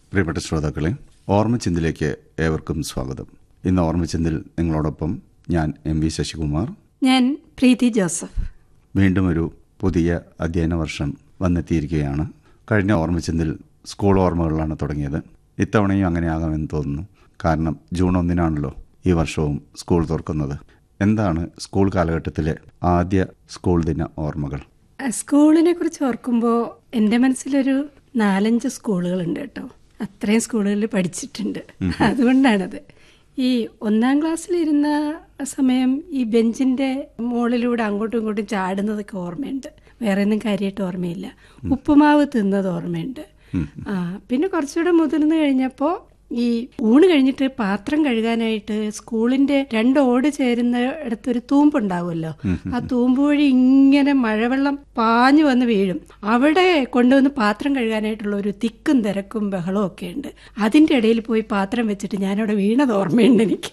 പ്രിയപ്പെട്ട ശ്രോതാക്കളെ ഓർമ്മച്ചിന്തിലേക്ക് ഏവർക്കും സ്വാഗതം ഇന്ന് ഓർമ്മച്ചിന്തിൽ നിങ്ങളോടൊപ്പം ഞാൻ എം വി ശശികുമാർ ഞാൻ പ്രീതി ജോസഫ് വീണ്ടും ഒരു പുതിയ അധ്യയന വർഷം വന്നെത്തിയിരിക്കുകയാണ് കഴിഞ്ഞ ഓർമ്മച്ചിന്തിൽ സ്കൂൾ ഓർമ്മകളിലാണ് തുടങ്ങിയത് ഇത്തവണയും അങ്ങനെ ആകാമെന്ന് തോന്നുന്നു കാരണം ജൂൺ ഒന്നിനാണല്ലോ ഈ വർഷവും സ്കൂൾ തുറക്കുന്നത് എന്താണ് സ്കൂൾ കാലഘട്ടത്തിലെ ആദ്യ സ്കൂൾ ദിന ഓർമ്മകൾ സ്കൂളിനെ കുറിച്ച് ഓർക്കുമ്പോൾ എൻ്റെ മനസ്സിലൊരു നാലഞ്ച് സ്കൂളുകളുണ്ട് കേട്ടോ അത്രയും സ്കൂളുകളിൽ പഠിച്ചിട്ടുണ്ട് അതുകൊണ്ടാണത് ഈ ഒന്നാം ക്ലാസ്സിലിരുന്ന സമയം ഈ ബെഞ്ചിന്റെ മുകളിലൂടെ അങ്ങോട്ടും ഇങ്ങോട്ടും ചാടുന്നതൊക്കെ ഓർമ്മയുണ്ട് വേറെ ഒന്നും കാര്യമായിട്ട് ഓർമ്മയില്ല ഉപ്പുമാവ് തിന്നത് ഓർമ്മയുണ്ട് ആ പിന്നെ കുറച്ചുകൂടെ മുതിർന്നു കഴിഞ്ഞപ്പോൾ ഈ ഊണ് കഴിഞ്ഞിട്ട് പാത്രം കഴുകാനായിട്ട് സ്കൂളിന്റെ രണ്ട് ഓട് ചേരുന്ന ഇടത്തൊരു തൂമ്പുണ്ടാവുമല്ലോ ആ തൂമ്പ് വഴി ഇങ്ങനെ മഴവെള്ളം പാഞ്ഞു വന്ന് വീഴും അവിടെ കൊണ്ടുവന്ന് പാത്രം കഴുകാനായിട്ടുള്ള ഒരു തിക്കും തിരക്കും ബഹളവും ഒക്കെ ഉണ്ട് അതിന്റെ ഇടയിൽ പോയി പാത്രം വെച്ചിട്ട് ഞാനവിടെ വീണത് ഓർമ്മയുണ്ട് എനിക്ക്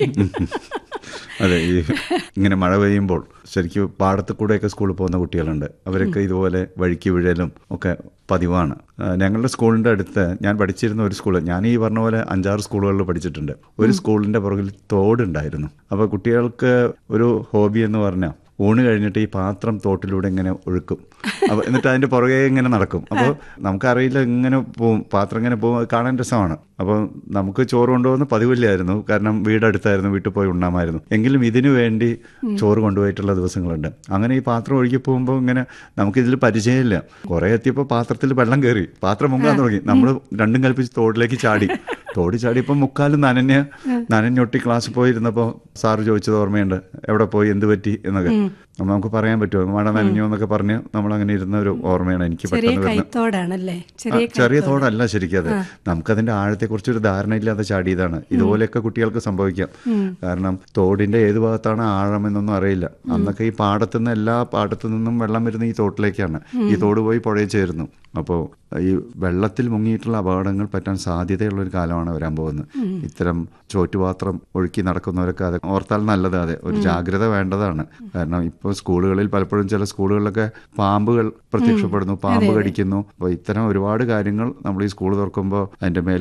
അതെ ഈ ഇങ്ങനെ മഴ പെയ്യുമ്പോൾ ശരിക്കും പാടത്ത് കൂടെയൊക്കെ സ്കൂളിൽ പോകുന്ന കുട്ടികളുണ്ട് അവരൊക്കെ ഇതുപോലെ വഴിക്ക് വീഴലും ഒക്കെ പതിവാണ് ആ, ഞങ്ങളുടെ സ്കൂളിൻ്റെ അടുത്ത് ഞാൻ പഠിച്ചിരുന്ന ഒരു സ്കൂൾ ഞാൻ ഈ പറഞ്ഞ പോലെ അഞ്ചാറ് സ്കൂളുകളിൽ പഠിച്ചിട്ടുണ്ട് ഒരു സ്കൂളിൻ്റെ പുറകിൽ തോടുണ്ടായിരുന്നു അപ്പോൾ കുട്ടികൾക്ക് ഒരു ഹോബി എന്ന് പറഞ്ഞാൽ ഊണ് കഴിഞ്ഞിട്ട് ഈ പാത്രം തോട്ടിലൂടെ ഇങ്ങനെ ഒഴുക്കും അപ്പോൾ എന്നിട്ട് അതിൻ്റെ പുറകെ ഇങ്ങനെ നടക്കും അപ്പോൾ നമുക്കറിയില്ല ഇങ്ങനെ പോവും പാത്രം ഇങ്ങനെ പോകും അത് കാണാൻ രസമാണ് അപ്പോൾ നമുക്ക് ചോറ് കൊണ്ടുപോകുന്ന പതിവില്ലായിരുന്നു കാരണം വീടടുത്തായിരുന്നു വീട്ടിൽ പോയി ഉണ്ണാമായിരുന്നു എങ്കിലും ഇതിനു വേണ്ടി ചോറ് കൊണ്ടുപോയിട്ടുള്ള ദിവസങ്ങളുണ്ട് അങ്ങനെ ഈ പാത്രം ഒഴുകി പോകുമ്പോൾ ഇങ്ങനെ നമുക്കിതിൽ പരിചയമില്ല കുറേ എത്തിയപ്പോൾ പാത്രത്തിൽ വെള്ളം കയറി പാത്രം മുങ്ങാൻ തുടങ്ങി നമ്മൾ രണ്ടും കൽപ്പിച്ച് തോടിലേക്ക് ചാടി തോടി ചാടിയപ്പോൾ മുക്കാലും നനഞ്ഞ് നനഞ്ഞൊട്ടി ക്ലാസ്സിൽ പോയിരുന്നപ്പോൾ സാറ് ചോദിച്ചത് ഓർമ്മയുണ്ട് എവിടെ പോയി എന്ത് പറ്റി എന്നൊക്കെ അപ്പൊ നമുക്ക് പറയാൻ പറ്റുമോ മഴ നനഞ്ഞു എന്നൊക്കെ പറഞ്ഞ് നമ്മൾ അങ്ങനെ ഇരുന്ന ഒരു ഓർമ്മയാണ് എനിക്ക് ചെറിയ പെട്ടെന്ന് വരുന്നത് കൈത്തോടാണല്ലേ ആ, ചെറിയ ചെറിയ തോടല്ല ശരിക്കും അത് നമുക്കതിന്റെ ആഴത്തെക്കുറിച്ച് ഒരു ധാരണയില്ലാതെ ചാടിയതാണ് ഇതുപോലെയൊക്കെ കുട്ടികൾക്ക് സംഭവിക്കാം കാരണം തോടിന്റെ ഏത് ഭാഗത്താണ് ആഴം എന്നൊന്നും അറിയില്ല അന്നൊക്കെ ഈ പാടത്തുനിന്ന് എല്ലാ പാടത്തു നിന്നും വെള്ളം വരുന്ന ഈ തോട്ടിലേക്കാണ് ഈ തോട് പോയി പുഴയിൽ ചേരുന്നു അപ്പോൾ ഈ വെള്ളത്തിൽ മുങ്ങിയിട്ടുള്ള അപകടങ്ങൾ പറ്റാൻ സാധ്യതയുള്ള ഒരു കാലമാണ് വരാൻ പോകുന്നത് ഇത്തരം ചോറ്റുപാത്രം ഒഴുക്കി നടക്കുന്നവരൊക്കെ അത് ഓർത്താൽ നല്ലത് അതെ ഒരു ജാഗ്രത വേണ്ടതാണ് കാരണം ഇപ്പോൾ സ്കൂളുകളിൽ പലപ്പോഴും ചില സ്കൂളുകളിലൊക്കെ പാമ്പുകൾ പ്രത്യക്ഷപ്പെടുന്നു പാമ്പ് കടിക്കുന്നു അപ്പോൾ ഇത്തരം ഒരുപാട് കാര്യങ്ങൾ നമ്മൾ ഈ സ്കൂൾ തുറക്കുമ്പോൾ അതിന്റെ മേൽ